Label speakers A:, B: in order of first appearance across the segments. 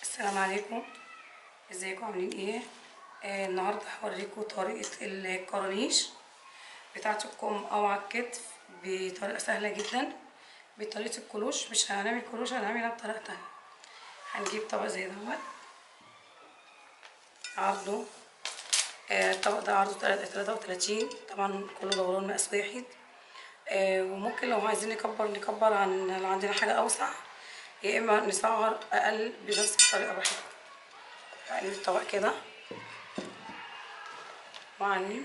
A: السلام عليكم ازيكم عاملين ايه آه النهارده هوريكم طريقه الكورنيش بتاعه الكم او على الكتف بطريقه سهله جدا بطريقه الكلوش مش هنعمل كلوش هنعملها بطريقه تانية هنجيب طبق زي دوت عرضه آه الطبق ده عرضه تلاتة وتلاتين طبعا كله دوران مقاس واحد آه وممكن لو عايزين نكبر نكبر عن لو عندنا حاجه اوسع يا اما نصغر اقل بنفس الطريقه براحتكم هقلب الطبق كده واعلم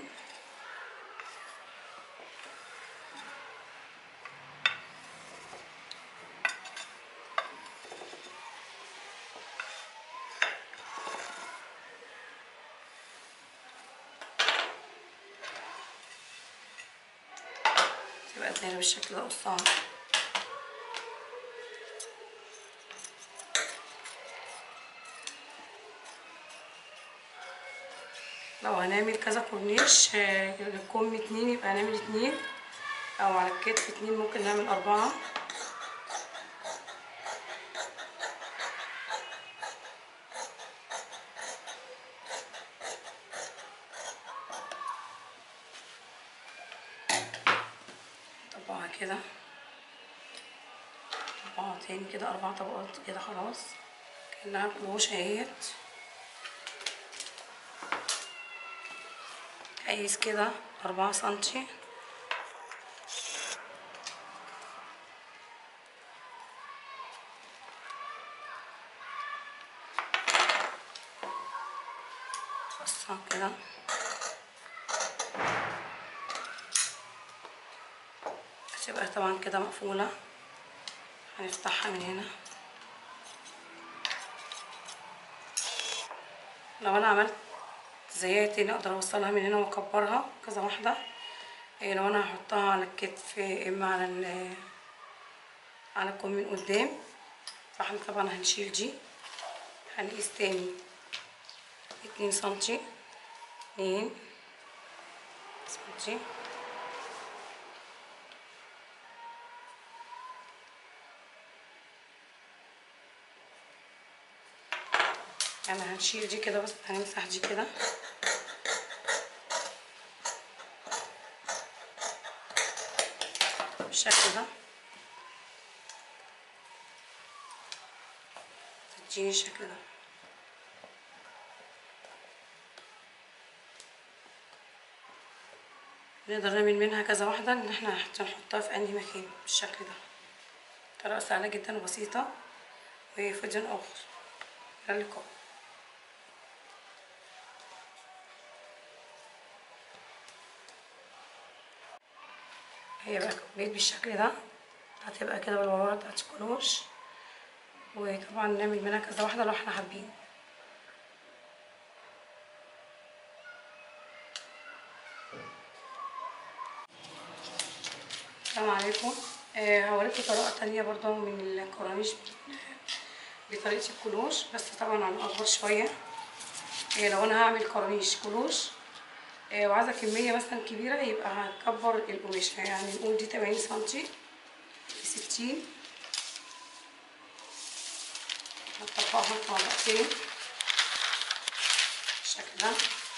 A: تبقى الدايره بالشكل ده قصها لو هنعمل كذا كورنيش آه، الكم اتنين يبقى هنعمل اتنين او على الكتف اتنين ممكن نعمل اربعة طبقها كده طبقها تاني كده اربع طبقات كده خلاص كأنها كلوش اهيت قيس كده أربعة سنتي قصها كده هتبقى طبعا كده مقفولة هنفتحها من هنا لو انا عملت زيها تاني اقدر اوصلها من هنا واكبرها كذا واحدة إيه لو انا هحطها على الكتف يا اما على ال على الكم من قدام فاحنا طبعا هنشيل دي هنقيس تاني اتنين سنتي اتنين سنتي يعني هنشيل دي كده بس هنمسح دي كده بالشكل ده تديني الشكل ده نقدر نعمل منها كذا واحدة ان احنا هنحطها في اي مكان بالشكل ده طريقة سهلة جدا وبسيطة وفي فيديو اخر الى اللقاء هي بقى بقيت بالشكل ده هتبقى كده بالورقة بتاعت الكلوش وطبعا نعمل منها كذا واحدة لو احنا حابين السلام عليكم آه هوريكم طريقة تانية برضو من الكورنيش بطريقة الكلوش بس طبعا على أكبر شوية آه لو أنا هعمل كورنيش كلوش آه وعايزة كمية مثلا كبيرة يبقى هكبر القماشة يعني نقول دي تمانين سنتي في ستين هطبقها طبقتين بالشكل ده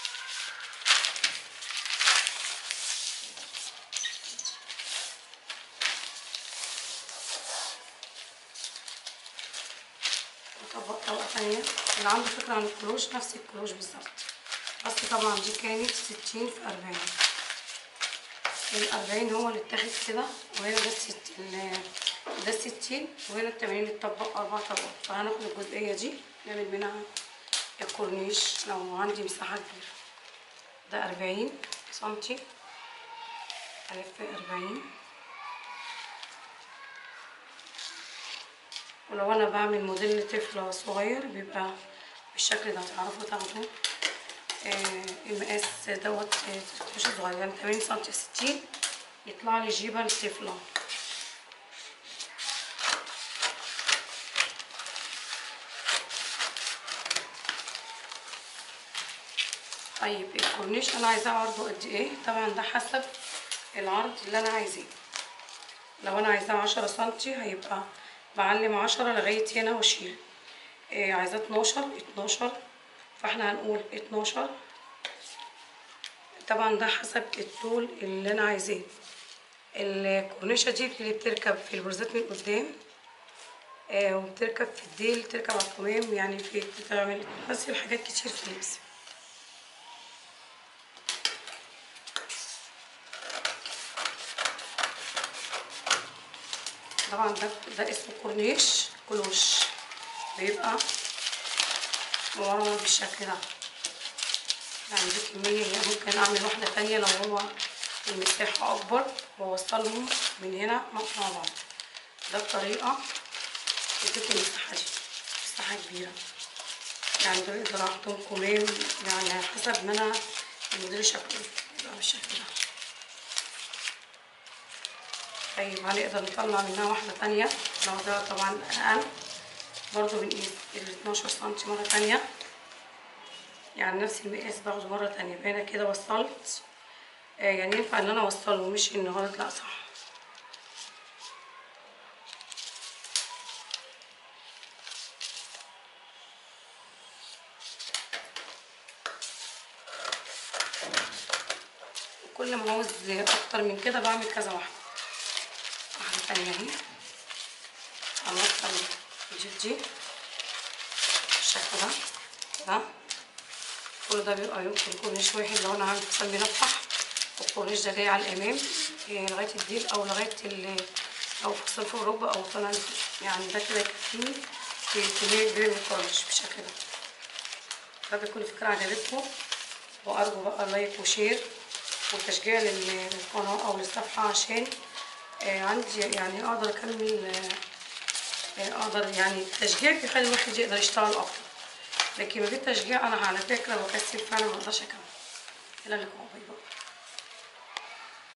A: وطبق طبقة تانية اللي عنده فكرة عن الكلوش نفس الكلوش بالظبط بس طبعا دي كانت ستين في أربعين الأربعين هو اللي اتاخد كده وهنا ده الستين ده الستين وهنا التمانين اتطبق أربع طبقات فهناخد الجزئية دي نعمل منها الكورنيش لو عندي مساحة كبيرة ده أربعين سنتي ألف أربعين ولو أنا بعمل موديل طفل صغير بيبقى بالشكل ده تعرفوا تاخدوا آه المقاس دوت مش صغير يعني تمانين سنتي ستين يطلع لي جيبة للطفلة طيب الكورنيش انا عايزاه عرضه قد ايه طبعا ده حسب العرض اللي انا عايزاه لو انا عايزاه عشرة سنتي هيبقى بعلم عشرة لغاية هنا واشيل إيه عايزاه 12 12 فاحنا هنقول 12 طبعا ده حسب الطول اللي انا عايزاه الكورنيشة دي اللي بتركب في البرزات من قدام آه وبتركب في الديل تركب على الكمام يعني في بتعمل بس حاجات كتير في اللبس طبعا ده ده اسمه كورنيش كلوش بيبقى مورمر بالشكل ده يعني دي كمية هي ممكن اعمل واحدة تانية لو هو المساحة اكبر واوصلهم من هنا مع بعض ده الطريقة اديت المساحة دي مساحة كبيرة يعني دول اقدر احطهم كمام يعني حسب ما انا الموديل شكله يبقى بالشكل ده طيب هنقدر نطلع منها واحدة تانية لو ده طبعا اقل برضو بنقيس ال 12 سنتي مرة تانية يعني نفس المقاس باخده مرة تانية فهنا كده وصلت آه يعني ينفع ان انا اوصله مش ان غلط لا صح كل ما عاوز اكتر من كده بعمل كذا واحده واحده تانية اهي هنوصل الجيب دي بالشكل ده كده كل ده بيبقى يمكن كورنيش واحد لو انا عندي حساب بنفتح والكورنيش ده جاي على الامام إيه لغايه الديل او لغايه ال او فصل فوق ركبه او طالع يعني ده كده يكفيني في كميه كبيره من الكورنيش بالشكل ده فده كل فكره عجبتكم وارجو بقى لايك وشير وتشجيع للقناه او للصفحه عشان آه عندي يعني اقدر اكمل آه اقدر يعني التشجيع بيخلي الواحد يقدر يشتغل اكتر لكن من غير تشجيع انا على فكره بكسل فعلا ما اقدرش اكمل الى اللقاء باي باي